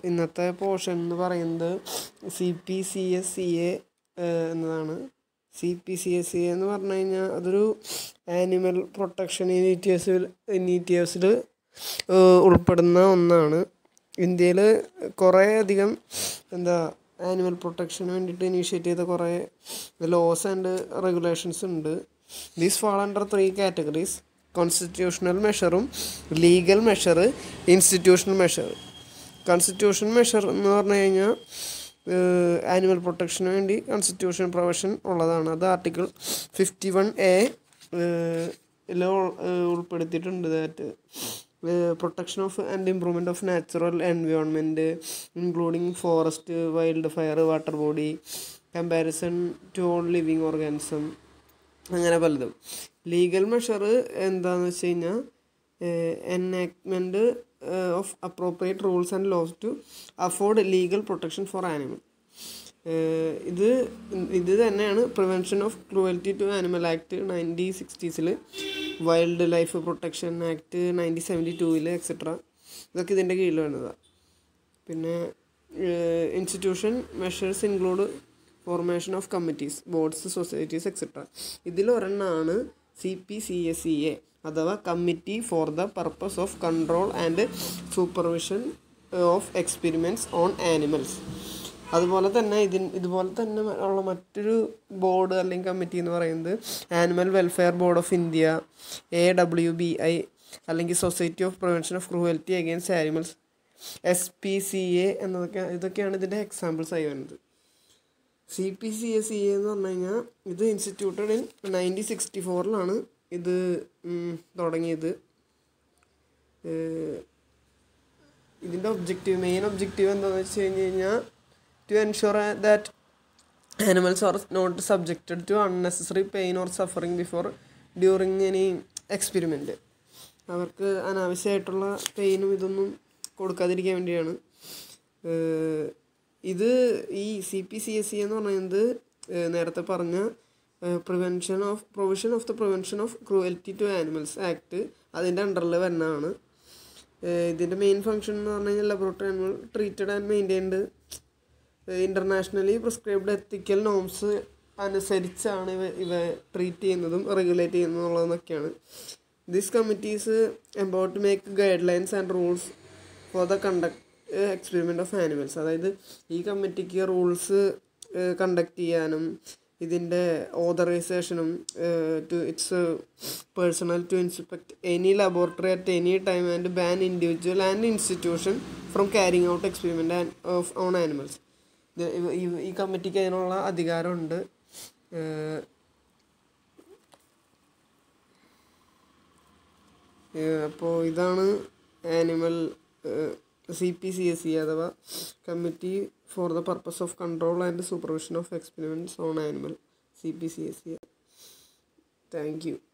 ഇന്നത്തെ പോർഷൻ എന്ന് പറയുന്നത് C P C S C A എന്നതാണ് C P C S C എന്ന് പറഞ്ഞു കഴിഞ്ഞാൽ അതൊരു ആനിമൽ പ്രൊട്ടക്ഷൻ ഇനീറ്റിയേഴ്സിൽ ഇനീറ്റിയേഴ്സിൽ ഉൾപ്പെടുന്ന ഒന്നാണ് ഇന്ത്യയിൽ കുറേ അധികം എന്താ ആനിമൽ പ്രൊട്ടക്ഷന് വേണ്ടിയിട്ട് ഇനീഷ്യേറ്റ് ചെയ്ത കുറേ ലോസ് ആൻഡ് റെഗുലേഷൻസ് ഉണ്ട് these fall under three categories constitutional മെഷറും legal measure institutional measure constitution measure എന്ന് പറഞ്ഞു കഴിഞ്ഞാൽ ആനിമൽ പ്രൊട്ടക്ഷന് വേണ്ടി കോൺസ്റ്റിറ്റ്യൂഷൻ പ്രൊവിഷൻ ഉള്ളതാണ് അത് ആർട്ടിക്കിൾ ഫിഫ്റ്റി വൺ എ ഉൾപ്പെടുത്തിയിട്ടുണ്ട് that protection of and improvement of natural environment including forest wild fire water body comparison to all living organism അങ്ങനെ പലതും legal measure എന്താണെന്ന് വെച്ച് കഴിഞ്ഞാൽ enactment of appropriate rules and laws to afford legal protection for animal ഇത് ഇത് തന്നെയാണ് prevention of cruelty to animal act nineteen സിക്സ്റ്റീസിൽ wild life protection act nineteen seventy ടൂവിൽ എക്സെട്ര ഇതൊക്കെ ഇതിൻ്റെ കീഴിൽ വരുന്നതാണ് പിന്നെ institution measures include formation of committees boards societies etcetera ഇതിൽ ഒരെണ്ണമാണ് C P C S C A അഥവാ committee for the purpose of control and supervision of experiments on animals അതുപോലെ തന്നെ ഇതിന് ഇതുപോലെ തന്നെ ഉള്ള മറ്റൊരു ബോർഡ് അല്ലെങ്കിൽ കമ്മിറ്റി എന്ന് പറയുന്നത് animal welfare board of India A W B I അല്ലെങ്കിൽ society of prevention of cruelty against animals S P C A എന്നതൊക്കെ ഇതൊക്കെയാണ് ഇതിൻ്റെ എക്സാമ്പിൾസ് ആയി വരുന്നത് C P C S C എന്ന് പറഞ്ഞു കഴിഞ്ഞാൽ ഇത് ഇൻസ്റ്റിറ്റ്യൂട്ടഡ് ഇൻ നയൻറ്റീൻ സിക്സ്റ്റി ഫോറിലാണ് ഇത് തുടങ്ങിയത് ഇതിൻ്റെ ഒബ്ജക്റ്റീവ് മെയിൻ ഒബ്ജക്റ്റീവ് എന്താണെന്ന് വെച്ച് കഴിഞ്ഞ് കഴിഞ്ഞാൽ to ensure that animals are not subjected to unnecessary pain or suffering before during any experiment അവർക്ക് അനാവശ്യമായിട്ടുള്ള പെയിനും ഇതൊന്നും കൊടുക്കാതിരിക്കാൻ വേണ്ടിയാണ് ഇത് ഈ C P C S C എന്ന് പറയുന്നത് നേരത്തെ പറഞ്ഞ prevention of provision of the prevention of cruelty to animals act അതിൻ്റെ അണ്ടറിൽ വരുന്നതാണ് ഇതിൻ്റെ മെയിൻ ഫങ്ഷൻ എന്ന് പറഞ്ഞു കഴിഞ്ഞാൽ laboratory animal treated and maintained internationally prescribed ethical norms അനുസരിച്ചാണ് ഇവ ഇവ ട്രീറ്റ് ചെയ്യുന്നതും റെഗുലേറ്റ് ചെയ്യുന്നതുള്ളതെന്നൊക്കെയാണ് this committees about make guidelines and rules for the conduct experiment of animals അതായത് ഈ കമ്മിറ്റിക്ക് റൂൾസ് കണ്ടക്ട് ചെയ്യാനും ഇതിൻ്റെ ഓതറൈസേഷനും to its personal to inspect any laboratory at any time and ban individual and institution from carrying out experiment of on animals ഈ കമ്മിറ്റിക്ക് അതിനുള്ള അധികാരമുണ്ട് അപ്പോൾ ഇതാണ് animal C P C S C അഥവാ committee for the purpose of control and supervision of experiments on animal C P C S C thank U